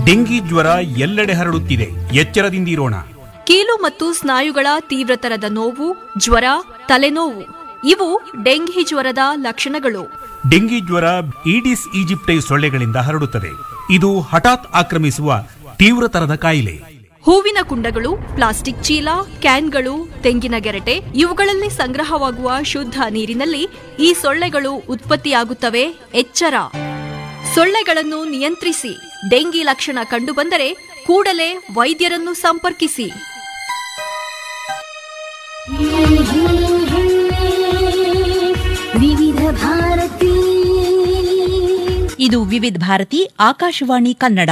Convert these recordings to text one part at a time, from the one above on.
Dengue ಜ್ವರ ಎಲ್ಲೆಡೆ ಹರಡುತ್ತಿದೆ ಎಚ್ಚರದಿಂದಿರೋಣ ಕೀಲು ಮತ್ತು ಸ್ನಾಯುಗಳ ತೀವ್ರತರದ ನೋವು ಜ್ವರ ತಲೆನೋವು ಇವು ಡೆಂಘಿ ಜ್ವರದ ಲಕ್ಷಣಗಳು ಡೆಂಗಿ ಜ್ವರ ಈಡಿಸ್ ಈಜಿಪ್ಟೈ ಸೊಳ್ಳೆಗಳಿಂದ ಹರಡುತ್ತದೆ ಇದು ಹಠಾತ್ ಆಕ್ರಮಿಸುವ ತೀವ್ರತರದ ಕಾಯಿಲೆ ಹೂವಿನ ಕುಂಡಗಳು ಪ್ಲಾಸ್ಟಿಕ್ ಚೀಲ ಕ್ಯಾನ್ಗಳು ತೆಂಗಿನ ಗೆರಟೆ ಇವುಗಳಲ್ಲಿ ಸಂಗ್ರಹವಾಗುವ ಶುದ್ಧ ನೀರಿನಲ್ಲಿ ಈ ಸೊಳ್ಳೆಗಳು ಉತ್ಪತ್ತಿಯಾಗುತ್ತವೆ ಎಚ್ಚರ ಸೊಳ್ಳೆಗಳನ್ನು ನಿಯಂತ್ರಿಸಿ ಡೆಂಗಿ ಲಕ್ಷಣ ಕಂಡುಬಂದರೆ ಕೂಡಲೇ ವೈದ್ಯರನ್ನು ಸಂಪರ್ಕಿಸಿ ವಿವಿಧ ಭಾರತಿ ಇದು ವಿವಿಧ ಭಾರತಿ ಆಕಾಶವಾಣಿ ಕನ್ನಡ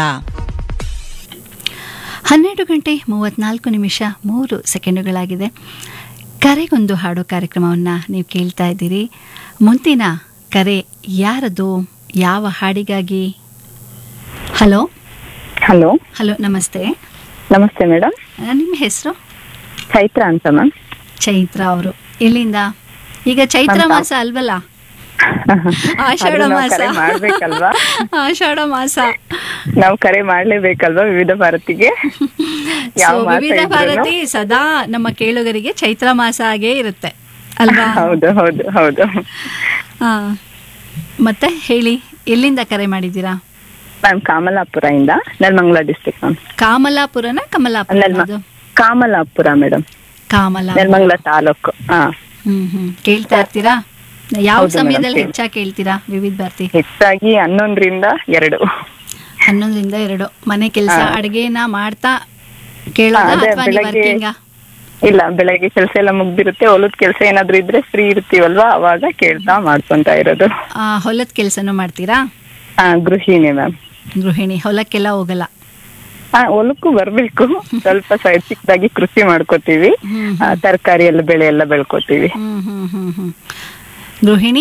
ಹನ್ನೆರಡು ಗಂಟೆ ಮೂವತ್ನಾಲ್ಕು ನಿಮಿಷ ಮೂರು ಸೆಕೆಂಡುಗಳಾಗಿದೆ ಕರೆಗೊಂದು ಹಾಡು ಕಾರ್ಯಕ್ರಮವನ್ನು ನೀವು ಕೇಳ್ತಾ ಇದ್ದೀರಿ ಮುಂದಿನ ಕರೆ ಯಾರದು ಯಾವ ಹಾಡಿಗಾಗಿ ಹಲೋ ಹಲೋ ಹಲೋ ನಮಸ್ತೆ ನಮಸ್ತೆ ಮೇಡಮ್ ಆ, ನಿಮ್ಮ ಹೆಸರು ಚೈತ್ರ ಅಂತ ಮ್ಯಾಮ್ ಚೈತ್ರ ಅವರು ಎಲ್ಲಿಂದ ಈಗ ಚೈತ್ರ ಮಾಸ ಅಲ್ವಲ್ಲ ಆಷಾಢ ಅದು ನಾವು ಮಾಸ ಕರೆ ಮಾಡ್ಬೇಕಲ್ವಾ ಆಷಾಢ ಮಾಸ ನಾವು ಕರೆ ಮಾಡ್ಲೇಬೇಕಲ್ವಾ ವಿವಿಧ ಭಾರತಿಗೆ ಯಾವ So, ಮಾಸ ವಿವಿಧ ಇದ್ರೂನು? ಭಾರತಿ ಸದಾ ನಮ್ಮ ಕೇಳುಗರಿಗೆ ಚೈತ್ರ ಮಾಸ ಆಗೇ ಇರುತ್ತೆ ಅಲ್ವಾ ಹೌದು ಹೌದು ಹೌದು ಆ, ಮತ್ತೆ ಹೇಳಿ ಎಲ್ಲಿಂದ ಕರೆ ಮಾಡಿದ್ದೀರಾ ಮ್ಯಾಮ್ ಕಾಮಲಾಪುರ ಇಂದ ನೆಲಮಂಗಲ ಡಿಸ್ಟ್ರಿಕ್ಟ್ ಮ್ಯಾಮ್ ಕಾಮಲಾಪುರನ ಕಮಲಾಪುರ ನೆಲ್ಮ ಅದು? ಕಾಮಲಾಪುರ ಮೇಡಮ್ ಕಾಮಲ ನೆಲಮಂಗಲ ತಾಲೂಕು ಹಾ ಹ್ಮ್ ಹ್ಮ್ ಕೇಳ್ತಾ ಇರ್ತೀರಾ ಯಾವ ಹೌದು madam, ಸಮಯದಲ್ಲಿ ಕೇಳಿ. ಹೆಚ್ಚಾಗಿ ಕೇಳ್ತೀರಾ ವಿವಿಧ ಭಾರತಿ ಹೆಚ್ಚಾಗಿ ಹನ್ನೊಂದರಿಂದ ಎರಡು ಹನ್ನೊಂದರಿಂದ ಎರಡು ಮನೆ ಕೆಲಸ ಹಾ. ಅಡಿಗೆನ ಮಾಡ್ತಾ ಕೇಳೋದಾ ಹಾ, ಅದೇ ಅಥವಾ ನೀವು ಬೆಳಗ್ಗೆ- ವರ್ಕಿಂಗ ಇಲ್ಲ ಬೆಳಗ್ಗೆ ಕೆಲಸ ಎಲ್ಲ ಮುಗ್ದಿರುತ್ತೆ ಹೊಲದ ಕೆಲಸ ಏನಾದ್ರು ಇದ್ರೆ ಫ್ರೀ ಇರ್ತೀವಲ್ವಾ ಅವಾಗ ಕೇಳ್ತಾ ಮಾಡ್ಕೊಂತ ಇರೋದು ಹೊಲದ ಕೆಲಸನೂ ಮಾಡ್ತೀರಾ ಹಾ ಗೃಹಿಣಿ ಮ್ಯಾಮ್ ಗೃಹಿಣಿ ಹೊಲಕ್ಕೆಲ್ಲ ಹೋಗಲ್ಲ ಹಾ ಹೊಲಕ್ಕೂ ಬರ್ಬೇಕು ಸ್ವಲ್ಪ ಸೈಡ್ ಚಿಕ್ಕದಾಗಿ ಕೃಷಿ ಮಾಡ್ಕೋತೀವಿ ಹ್ಮ್ ತರಕಾರಿ ಎಲ್ಲ ಬೆಳೆ ಎಲ್ಲ ಬೆಳ್ಕೋತೀವಿ ಹ್ಮ್ ಹ್ಮ್ ಹ್ಮ್ ಹ್ಮ್ ಗೃಹಿಣಿ